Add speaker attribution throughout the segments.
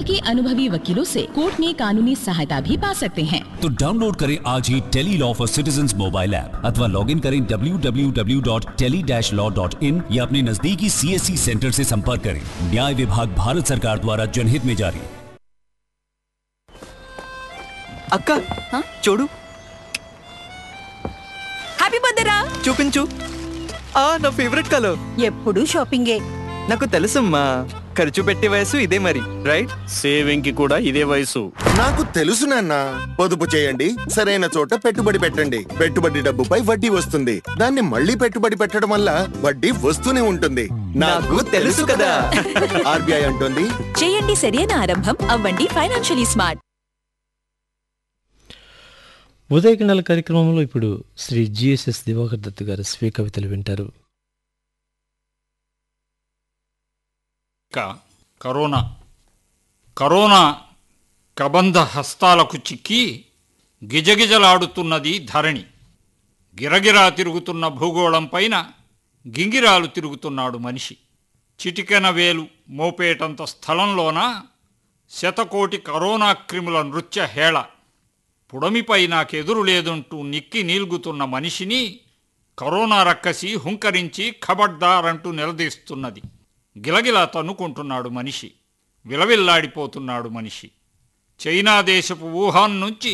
Speaker 1: के अनुभवी वकीलों से कोर्ट में कानूनी सहायता भी पा सकते हैं
Speaker 2: तो डाउनलोड करें आज ही tele law for citizen mobile app अथवा लॉग इन करें www.tele-law.in या अपने नजदीकी सीएससी सेंटर से संपर्क करें न्याय विभाग भारत सरकार द्वारा जनहित में जारी
Speaker 3: అక్క చూడు
Speaker 4: హ్యాపీ బర్త్డే రా
Speaker 3: చూపించు ఆ నా ఫేవరెట్ కలర్
Speaker 4: ఎప్పుడు షాపింగే
Speaker 3: నాకు తెలుసమ్మా ఖర్చు పెట్టే వయసు ఇదే మరి రైట్
Speaker 5: సేవింగ్ కి కూడా ఇదే వయసు
Speaker 6: నాకు తెలుసు నాన్న పొదుపు చేయండి సరైన చోట పెట్టుబడి పెట్టండి పెట్టుబడి డబ్బుపై వడ్డీ వస్తుంది దాన్ని మళ్ళీ పెట్టుబడి పెట్టడం వల్ల వడ్డీ వస్తూనే ఉంటుంది
Speaker 3: నాకు తెలుసు కదా.
Speaker 6: ఆర్బీఐ అంటుంది
Speaker 4: చేయండి సరైన ఆరంభం అవ్వండి ఫైనాన్షియలీ స్మార్ట్
Speaker 7: ఉదయకిండల కార్యక్రమంలో ఇప్పుడు శ్రీ జిఎస్ఎస్ దివాకర్ దత్ గారి స్వీయ కవితలు వింటారు
Speaker 8: ఇక కరోనా కరోనా కబంధ హస్తాలకు చిక్కి గిజగిజలాడుతున్నది ధరణి గిరగిరా తిరుగుతున్న భూగోళం పైన గింగిరాలు తిరుగుతున్నాడు మనిషి చిటికెన వేలు మోపేటంత స్థలంలోన శతకోటి కరోనా క్రిముల నృత్య హేళ పుడమిపై నాకెదురు లేదంటూ నిక్కి నీల్గుతున్న మనిషిని కరోనా రక్కసి హుంకరించి ఖబడ్దారంటూ నిలదీస్తున్నది గిలగిలా తన్నుకుంటున్నాడు మనిషి విలవిల్లాడిపోతున్నాడు మనిషి చైనా దేశపు వుహాన్ నుంచి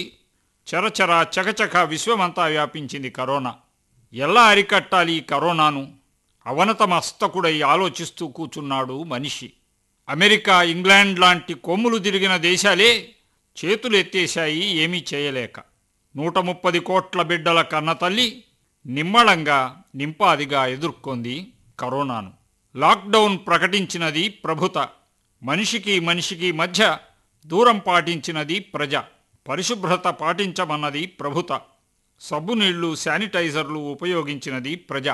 Speaker 8: చరచర చకచక విశ్వమంతా వ్యాపించింది కరోనా ఎలా అరికట్టాలి ఈ కరోనాను అవనతమస్తకుడై ఆలోచిస్తూ కూచున్నాడు మనిషి అమెరికా ఇంగ్లాండ్ లాంటి కొమ్ములు తిరిగిన దేశాలే చేతులెత్తేశాయి ఏమీ చేయలేక నూట ముప్పది కోట్ల బిడ్డల కన్నతల్లి నిమ్మళంగా నింపాదిగా ఎదుర్కొంది కరోనాను లాక్డౌన్ ప్రకటించినది ప్రభుత మనిషికి మనిషికి మధ్య దూరం పాటించినది ప్రజ పరిశుభ్రత పాటించమన్నది ప్రభుత సబ్బు నీళ్లు శానిటైజర్లు ఉపయోగించినది ప్రజ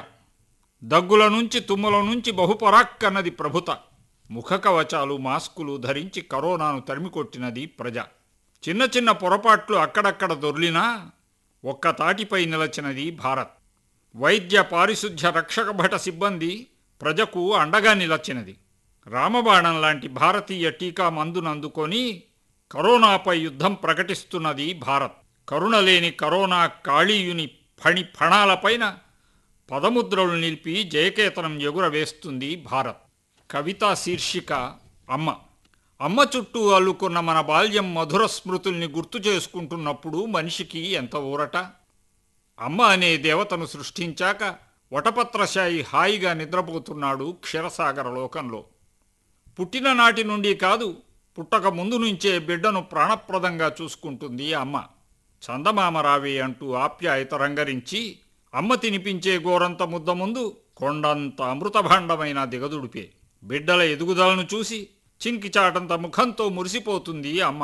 Speaker 8: దగ్గుల నుంచి తుమ్ముల నుంచి బహుపరాక్కన్నది ప్రభుత ముఖ కవచాలు మాస్కులు ధరించి కరోనాను తరిమికొట్టినది ప్రజ చిన్న చిన్న పొరపాట్లు అక్కడక్కడ దొర్లినా ఒక్క తాటిపై నిలచినది భారత్ వైద్య పారిశుధ్య రక్షక భట సిబ్బంది ప్రజకు అండగా నిలచినది రామబాణం లాంటి భారతీయ టీకా మందునందుకొని కరోనాపై యుద్ధం ప్రకటిస్తున్నది భారత్ కరుణలేని కరోనా కాళీయుని ఫణి ఫణాలపైన పదముద్రలు నిలిపి జయకేతనం ఎగురవేస్తుంది భారత్ కవితా శీర్షిక అమ్మ అమ్మ చుట్టూ అల్లుకున్న మన బాల్యం మధుర స్మృతుల్ని గుర్తు చేసుకుంటున్నప్పుడు మనిషికి ఎంత ఊరట అమ్మ అనే దేవతను సృష్టించాక వటపత్రశాయి హాయిగా నిద్రపోతున్నాడు క్షీరసాగర లోకంలో పుట్టిన నాటి నుండి కాదు పుట్టక ముందు నుంచే బిడ్డను ప్రాణప్రదంగా చూసుకుంటుంది అమ్మ చందమామ రావే అంటూ ఆప్యాయత రంగరించి అమ్మ తినిపించే గోరంత ముద్ద ముందు కొండంత అమృతభాండమైన దిగదుడిపే బిడ్డల ఎదుగుదలను చూసి చింకిచాటంత ముఖంతో మురిసిపోతుంది అమ్మ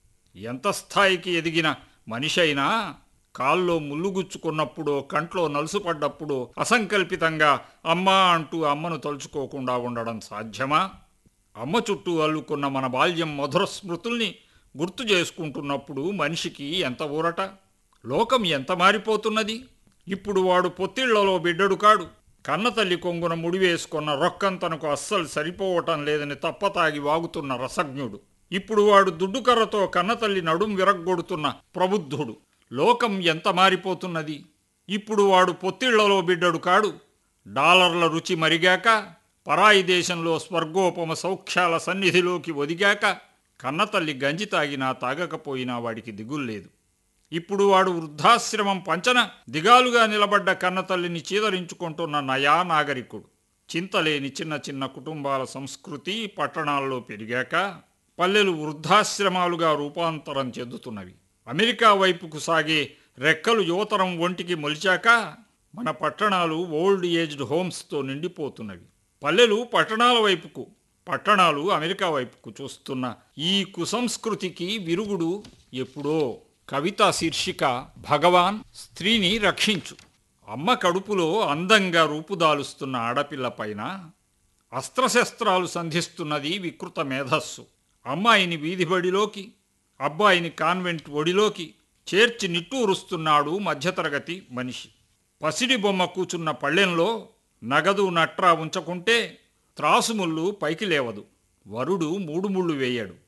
Speaker 8: ఎంత స్థాయికి ఎదిగిన మనిషైనా కాల్లో ముళ్ళు గుచ్చుకున్నప్పుడో కంట్లో నలుసుపడ్డప్పుడో అసంకల్పితంగా అమ్మా అంటూ అమ్మను తలుచుకోకుండా ఉండడం సాధ్యమా అమ్మ చుట్టూ అల్లుకున్న మన బాల్యం మధుర స్మృతుల్ని గుర్తు చేసుకుంటున్నప్పుడు మనిషికి ఎంత ఊరట లోకం ఎంత మారిపోతున్నది ఇప్పుడు వాడు పొత్తిళ్లలో బిడ్డడు కాడు కన్నతల్లి కొంగున ముడివేసుకున్న రొక్కం తనకు అస్సలు సరిపోవటం లేదని తప్పతాగి వాగుతున్న రసజ్ఞుడు ఇప్పుడు వాడు దుడ్డుకర్రతో కన్నతల్లి నడుం విరగ్గొడుతున్న ప్రబుద్ధుడు లోకం ఎంత మారిపోతున్నది ఇప్పుడు వాడు పొత్తిళ్లలో బిడ్డడు కాడు డాలర్ల రుచి మరిగాక పరాయి దేశంలో స్వర్గోపమ సౌఖ్యాల సన్నిధిలోకి ఒదిగాక కన్నతల్లి గంజి తాగినా తాగకపోయినా వాడికి దిగుల్లేదు ఇప్పుడు వాడు వృద్ధాశ్రమం పంచన దిగాలుగా నిలబడ్డ కన్నతల్లిని చీదరించుకుంటున్న నయా నాగరికుడు చింతలేని చిన్న చిన్న కుటుంబాల సంస్కృతి పట్టణాల్లో పెరిగాక పల్లెలు వృద్ధాశ్రమాలుగా రూపాంతరం చెందుతున్నవి అమెరికా వైపుకు సాగే రెక్కలు యువతరం ఒంటికి మొలిచాక మన పట్టణాలు ఓల్డ్ ఏజ్డ్ హోమ్స్తో నిండిపోతున్నవి పల్లెలు పట్టణాల వైపుకు పట్టణాలు అమెరికా వైపుకు చూస్తున్న ఈ కుసంస్కృతికి విరుగుడు ఎప్పుడో కవితా శీర్షిక భగవాన్ స్త్రీని రక్షించు అమ్మ కడుపులో అందంగా రూపుదాలుస్తున్న ఆడపిల్ల పైన అస్త్రశస్త్రాలు సంధిస్తున్నది వికృత మేధస్సు అమ్మాయిని వీధిబడిలోకి అబ్బాయిని కాన్వెంట్ ఒడిలోకి చేర్చి నిట్టూరుస్తున్నాడు మధ్యతరగతి మనిషి పసిడి బొమ్మ కూచున్న పళ్ళెంలో నగదు నట్రా ఉంచకుంటే త్రాసుముళ్ళు పైకి లేవదు వరుడు మూడు ముళ్ళు వేయడు